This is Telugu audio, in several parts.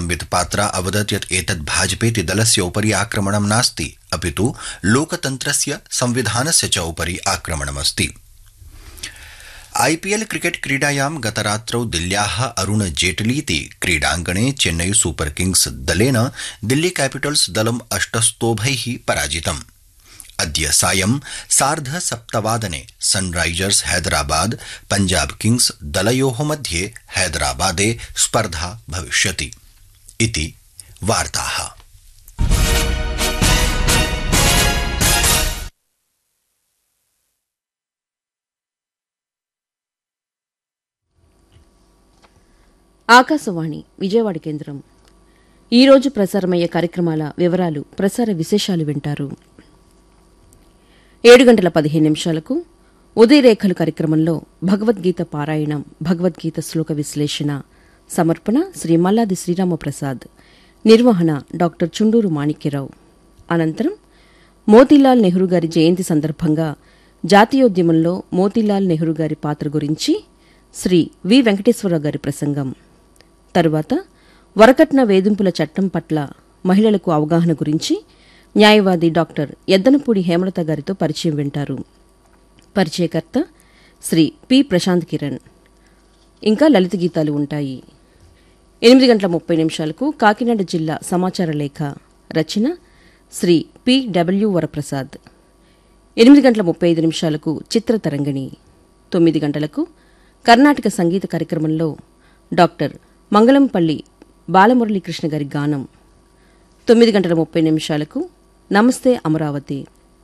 संबित पात्रा अवदत् यत् एतत् भाजपेति दलस्य उपरि आक्रमणं नास्ति अपितु लोकतन्त्रस्य संविधानस्य च उपरि आक्रमणमस्ति आईपीएल क्रिकेट क्रीडायां गतरात्रौ दिल्ल्याः अरुण जेटलीति क्रीडाङ्गणे चेन्नई सुपर किंग्स दलेन दिल्ली कैपिटल्स दलम् अष्टस्तोभैः पराजितम् अद्य सायं सार्ध सप्तवादने सनराइजर्स हैदराबाद पंजाब किंग्स दलयोः मध्ये हैदराबादे स्पर्धा भविष्यति इति वार्ताः ఆకాశవాణి విజయవాడ కేంద్రం ఈరోజు ప్రసారమయ్యే కార్యక్రమాల వివరాలు ప్రసార విశేషాలు వింటారు ఏడు గంటల పదిహేను నిమిషాలకు ఉదయరేఖలు కార్యక్రమంలో భగవద్గీత పారాయణం భగవద్గీత శ్లోక విశ్లేషణ సమర్పణ శ్రీ మల్లాది శ్రీరామప్రసాద్ నిర్వహణ డాక్టర్ చుండూరు మాణిక్యరావు అనంతరం మోతీలాల్ నెహ్రూ గారి జయంతి సందర్భంగా జాతీయోద్యమంలో మోతీలాల్ నెహ్రూ గారి పాత్ర గురించి శ్రీ వి వెంకటేశ్వరరావు గారి ప్రసంగం తరువాత వరకట్న వేధింపుల చట్టం పట్ల మహిళలకు అవగాహన గురించి న్యాయవాది డాక్టర్ ఎద్దనపూడి హేమలత గారితో పరిచయం వింటారు పరిచయకర్త శ్రీ పి ప్రశాంత్ కిరణ్ ఇంకా లలిత గీతాలు ఉంటాయి ఎనిమిది గంటల ముప్పై నిమిషాలకు కాకినాడ జిల్లా సమాచార లేఖ రచన శ్రీ పి డబ్ల్యూ వరప్రసాద్ ఎనిమిది గంటల ముప్పై ఐదు నిమిషాలకు చిత్రతరంగిణి తొమ్మిది గంటలకు కర్ణాటక సంగీత కార్యక్రమంలో డాక్టర్ మంగళంపల్లి బాలమురళీకృష్ణ గారి గానం తొమ్మిది గంటల ముప్పై నిమిషాలకు నమస్తే అమరావతి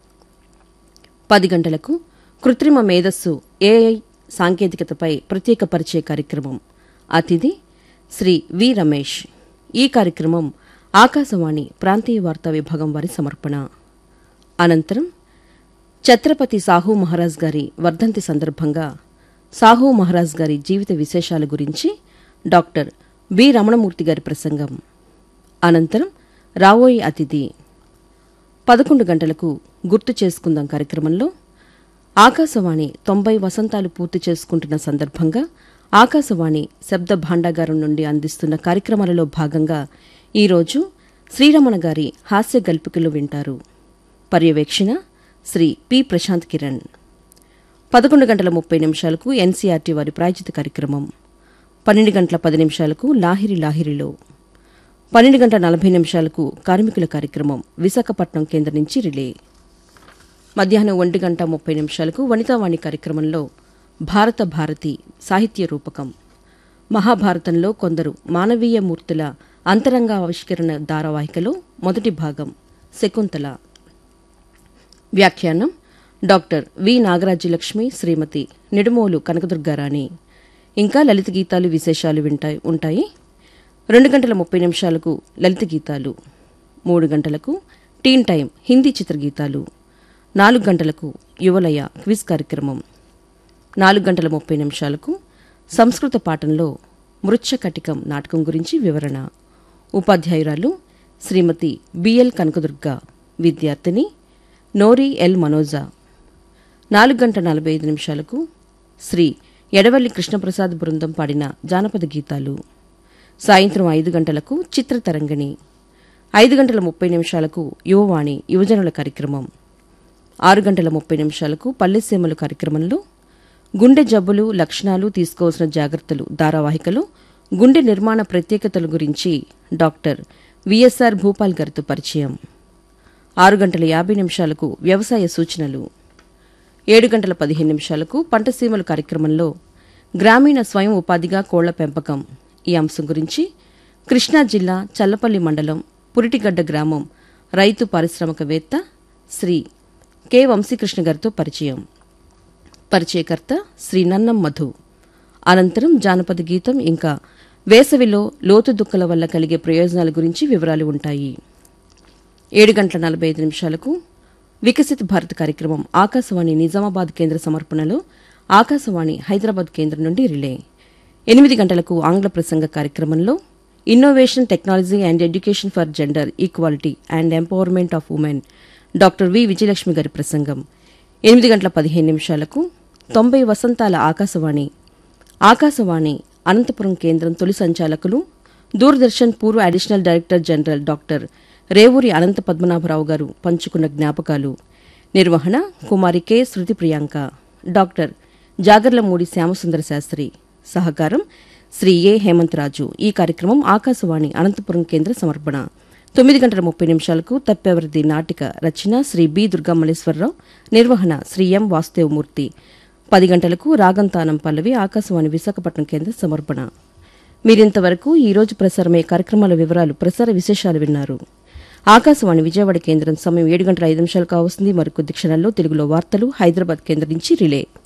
పది గంటలకు కృత్రిమ మేధస్సు ఏఐ సాంకేతికతపై ప్రత్యేక పరిచయ కార్యక్రమం అతిథి శ్రీ వి రమేష్ ఈ కార్యక్రమం ఆకాశవాణి ప్రాంతీయ వార్తా విభాగం వారి సమర్పణ అనంతరం ఛత్రపతి సాహు మహారాజ్ గారి వర్ధంతి సందర్భంగా సాహు మహారాజ్ గారి జీవిత విశేషాల గురించి డాక్టర్ బి రమణమూర్తి గారి ప్రసంగం అనంతరం రావోయి అతిథి పదకొండు గంటలకు గుర్తు చేసుకుందాం కార్యక్రమంలో ఆకాశవాణి తొంభై వసంతాలు పూర్తి చేసుకుంటున్న సందర్భంగా ఆకాశవాణి శబ్ద భాండాగారం నుండి అందిస్తున్న కార్యక్రమాలలో భాగంగా ఈరోజు శ్రీరమణ గారి హాస్య గల్పికలు వింటారు పర్యవేక్షణ శ్రీ పి ప్రశాంత్ కిరణ్ పదకొండు గంటల ముప్పై నిమిషాలకు ఎన్సీఆర్టీ వారి ప్రాయోజిత కార్యక్రమం పన్నెండు గంటల పది నిమిషాలకు లాహిరి లాహిరిలో పన్నెండు గంటల నలభై నిమిషాలకు కార్మికుల కార్యక్రమం విశాఖపట్నం కేంద్రం నుంచి రిలే మధ్యాహ్నం ఒంటి గంట ముప్పై నిమిషాలకు వనితావాణి కార్యక్రమంలో భారత భారతి సాహిత్య రూపకం మహాభారతంలో కొందరు మానవీయ మూర్తుల అంతరంగ ఆవిష్కరణ ధారావాహికలో మొదటి భాగం శకుంతల వ్యాఖ్యానం డాక్టర్ వి నాగరాజ్యలక్ష్మి శ్రీమతి నిడుమోలు కనకదుర్గారాణి ఇంకా లలిత గీతాలు విశేషాలు వింటాయి ఉంటాయి రెండు గంటల ముప్పై నిమిషాలకు లలిత గీతాలు మూడు గంటలకు టీన్ టైం హిందీ చిత్రగీతాలు నాలుగు గంటలకు యువలయ క్విజ్ కార్యక్రమం నాలుగు గంటల ముప్పై నిమిషాలకు సంస్కృత పాఠంలో మృచ్ఛకటికం నాటకం గురించి వివరణ ఉపాధ్యాయురాలు శ్రీమతి బిఎల్ కనకదుర్గ విద్యార్థిని నోరి ఎల్ మనోజా నాలుగు గంటల నలభై ఐదు నిమిషాలకు శ్రీ ఎడవల్లి కృష్ణప్రసాద్ బృందం పాడిన జానపద గీతాలు సాయంత్రం ఐదు గంటలకు చిత్రతరంగిణి ఐదు గంటల ముప్పై నిమిషాలకు యువవాణి యువజనుల కార్యక్రమం ఆరు గంటల ముప్పై నిమిషాలకు పల్లెసీమలు కార్యక్రమంలో గుండె జబ్బులు లక్షణాలు తీసుకోవాల్సిన జాగ్రత్తలు ధారావాహికలో గుండె నిర్మాణ ప్రత్యేకతల గురించి డాక్టర్ విఎస్ఆర్ భూపాల్ గారితో పరిచయం ఆరు గంటల యాభై నిమిషాలకు వ్యవసాయ సూచనలు ఏడు గంటల పదిహేను నిమిషాలకు పంటసీమలు కార్యక్రమంలో గ్రామీణ స్వయం ఉపాధిగా కోళ్ల పెంపకం ఈ అంశం గురించి కృష్ణా జిల్లా చల్లపల్లి మండలం పురిటిగడ్డ గ్రామం రైతు పారిశ్రామికవేత్త శ్రీ కె వంశీకృష్ణ గారితో పరిచయం పరిచయకర్త శ్రీ నన్నం మధు అనంతరం జానపద గీతం ఇంకా వేసవిలో లోతు దుక్కల వల్ల కలిగే ప్రయోజనాల గురించి వివరాలు ఉంటాయి ఏడు గంటల నలభై ఐదు నిమిషాలకు వికసిత్ భారత్ కార్యక్రమం ఆకాశవాణి నిజామాబాద్ కేంద్ర సమర్పణలో ఆకాశవాణి హైదరాబాద్ కేంద్రం నుండి రిలే ఎనిమిది గంటలకు ఆంగ్ల ప్రసంగ కార్యక్రమంలో innovation technology and education for gender equality and empowerment of women doctor V Vijayalakshmi గారి ప్రసంగం ఎనిమిది గంటల పదిహేను నిమిషాలకు తొంభై వసంతాల ఆకాశవాణి ఆకాశవాణి అనంతపురం కేంద్రం తొలి సంచాలకులు దూరదర్శన్ పూర్వ additional director general doctor Revuri Ananta Padmanabharao గారు పంచుకున్న జ్ఞాపకాలు నిర్వహణ కుమారి కె శృతి ప్రియాంక డాక్టర్ జాగర్లమూడి శ్యామసుందర శాస్త్రి సహకారం శ్రీ ఏ హేమంతరాజు ఈ కార్యక్రమం ఆకాశవాణి అనంతపురం కేంద్ర సమర్పణ తొమ్మిది గంటల ముప్పై నిమిషాలకు తప్పెవరిది నాటిక రచన శ్రీ బి దుర్గామల్లేశ్వరరావు నిర్వహణ శ్రీ ఎం వాసుదేవమూర్తి పది గంటలకు రాగంతానం పల్లవి ఆకాశవాణి విశాఖపట్నం కేంద్ర సమర్పణ మీరింతవరకు ఈ రోజు ప్రసారమయ్యే కార్యక్రమాల వివరాలు ప్రసార విశేషాలు విన్నారు ఆకాశవాణి విజయవాడ కేంద్రం సమయం ఏడు గంటల ఐదు నిమిషాలు కావస్తుంది మరికొద్ది క్షణాల్లో తెలుగులో వార్తలు హైదరాబాద్ కేంద్రం నుంచి రిలే